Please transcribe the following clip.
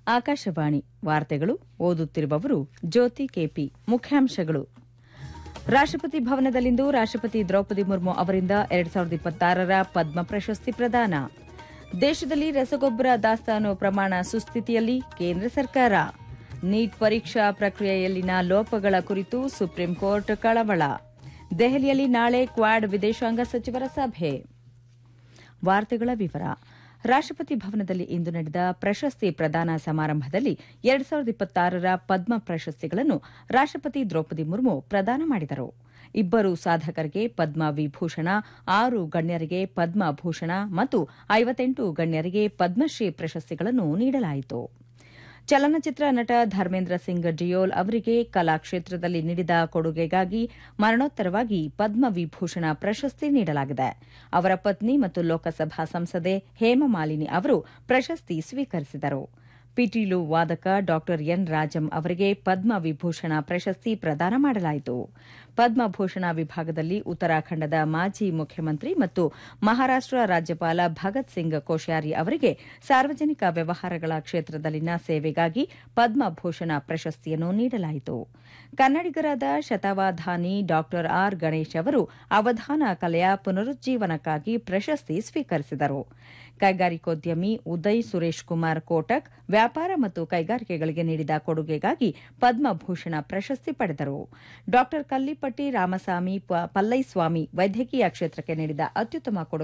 ಆಕಾಶವಾಣಿ ವಾರ್ತೆಗಳು ಓದುತ್ತಿರುವವರು ಜ್ಯೋತಿ ಕೆಪಿ ಮುಖ್ಯಾಂಶಗಳು ರಾಷ್ಟ್ರಪತಿ ಭವನದಲ್ಲಿಂದು ರಾಷ್ಟ್ರಪತಿ ದ್ರೌಪದಿ ಮುರ್ಮು ಅವರಿಂದ ಎರಡ್ ಸಾವಿರದ ಇಪ್ಪತ್ತಾರರ ಪದ್ಮ ಪ್ರಶಸ್ತಿ ಪ್ರದಾನ ದೇಶದಲ್ಲಿ ರಸಗೊಬ್ಬರ ದಾಸ್ತಾನು ಪ್ರಮಾಣ ಸುಸ್ಥಿತಿಯಲ್ಲಿ ಕೇಂದ್ರ ಸರ್ಕಾರ ನೀಟ್ ಪರೀಕ್ಷಾ ಪ್ರಕ್ರಿಯೆಯಲ್ಲಿನ ಲೋಪಗಳ ಕುರಿತು ಸುಪ್ರೀಂ ಕೋರ್ಟ್ ಕಳವಳ ದೆಹಲಿಯಲ್ಲಿ ನಾಳೆ ಕ್ವಾಡ್ ವಿದೇಶಾಂಗ ಸಚಿವರ ಸಭೆ ವಾರ್ತೆಗಳ ವಿವರ ರಾಷ್ಟ್ರಪತಿ ಭವನದಲ್ಲಿ ಇಂದು ನಡೆದ ಪ್ರಶಸ್ತಿ ಪ್ರದಾನ ಸಮಾರಂಭದಲ್ಲಿ ಎರಡ್ ಸಾವಿರದ ಇಪ್ಪತ್ತಾರರ ಪದ್ಮ ಪ್ರಶಸ್ತಿಗಳನ್ನು ರಾಷ್ಟ್ರಪತಿ ದ್ರೌಪದಿ ಮುರ್ಮು ಪ್ರದಾನ ಮಾಡಿದರು ಇಬ್ಬರು ಸಾಧಕರಿಗೆ ಪದ್ಮ ವಿಭೂಷಣ ಆರು ಗಣ್ಯರಿಗೆ ಪದ್ಮಭೂಷಣ ಮತ್ತು ಐವತ್ತೆಂಟು ಗಣ್ಯರಿಗೆ ಪದ್ಮಶ್ರೀ ಪ್ರಶಸ್ತಿಗಳನ್ನು ನೀಡಲಾಯಿತು ಚಲನಚಿತ್ರ ನಟ ಧರ್ಮೇಂದ್ರ ಸಿಂಗ್ ಡಿಯೋಲ್ ಅವರಿಗೆ ಕಲಾ ಕ್ಷೇತ್ರದಲ್ಲಿ ನೀಡಿದ ಕೊಡುಗೆಗಾಗಿ ಮರಣೋತ್ತರವಾಗಿ ಪದ್ಮ ವಿಭೂಷಣ ಪ್ರಶಸ್ತಿ ನೀಡಲಾಗಿದೆ ಅವರ ಪತ್ನಿ ಮತ್ತು ಲೋಕಸಭಾ ಸಂಸದೆ ಹೇಮಮಾಲಿನಿ ಅವರು ಪ್ರಶಸ್ತಿ ಸ್ವೀಕರಿಸಿದರು ಪಿಟೀಲು ವಾದಕ ಡಾ ಎನ್ ರಾಜಂ ಅವರಿಗೆ ಪದ್ಮ ವಿಭೂಷಣ ಪ್ರಶಸ್ತಿ ಪ್ರದಾನ ಮಾಡಲಾಯಿತು ಪದ್ಮಭೂಷಣ ವಿಭಾಗದಲ್ಲಿ ಉತ್ತರಾಖಂಡದ ಮಾಜಿ ಮುಖ್ಯಮಂತ್ರಿ ಮತ್ತು ಮಹಾರಾಷ್ಟ ರಾಜ್ಯಪಾಲ ಭಗತ್ ಸಿಂಗ್ ಕೋಶ್ಯಾರಿ ಅವರಿಗೆ ಸಾರ್ವಜನಿಕ ವ್ಯವಹಾರಗಳ ಕ್ಷೇತ್ರದಲ್ಲಿನ ಸೇವೆಗಾಗಿ ಪದ್ಮಭೂಷಣ ಪ್ರಶಸ್ತಿಯನ್ನು ನೀಡಲಾಯಿತು ಕನ್ನಡಿಗರಾದ ಶತಾವಧಾನಿ ಡಾ ಆರ್ ಗಣೇಶ್ ಅವರು ಅವಧಾನ ಕಲೆಯ ಪುನರುಜ್ಜೀವನಕ್ಕಾಗಿ ಪ್ರಶಸ್ತಿ ಸ್ವೀಕರಿಸಿದರು ಕೈಗಾರಿಕೋದ್ಯಮಿ ಉದಯ್ ಸುರೇಶ್ ಕುಮಾರ್ ಕೋಟಕ್ ವ್ಯಾಪಾರ ಮತ್ತು ಕೈಗಾರಿಕೆಗಳಿಗೆ ನೀಡಿದ ಕೊಡುಗೆಗಾಗಿ ಪದ್ಮಭೂಷಣ ಪ್ರಶಸ್ತಿ ಪಡೆದರು ಡಾ ಕಲ್ಲಿಪಟ್ಟಿ ರಾಮಸ್ವಾಮಿ ಪಲ್ಲೈಸ್ವಾಮಿ ವೈದ್ಯಕೀಯ ಕ್ಷೇತ್ರಕ್ಕೆ ನೀಡಿದ ಅತ್ಯುತ್ತಮ ಕೊಡುಗೆ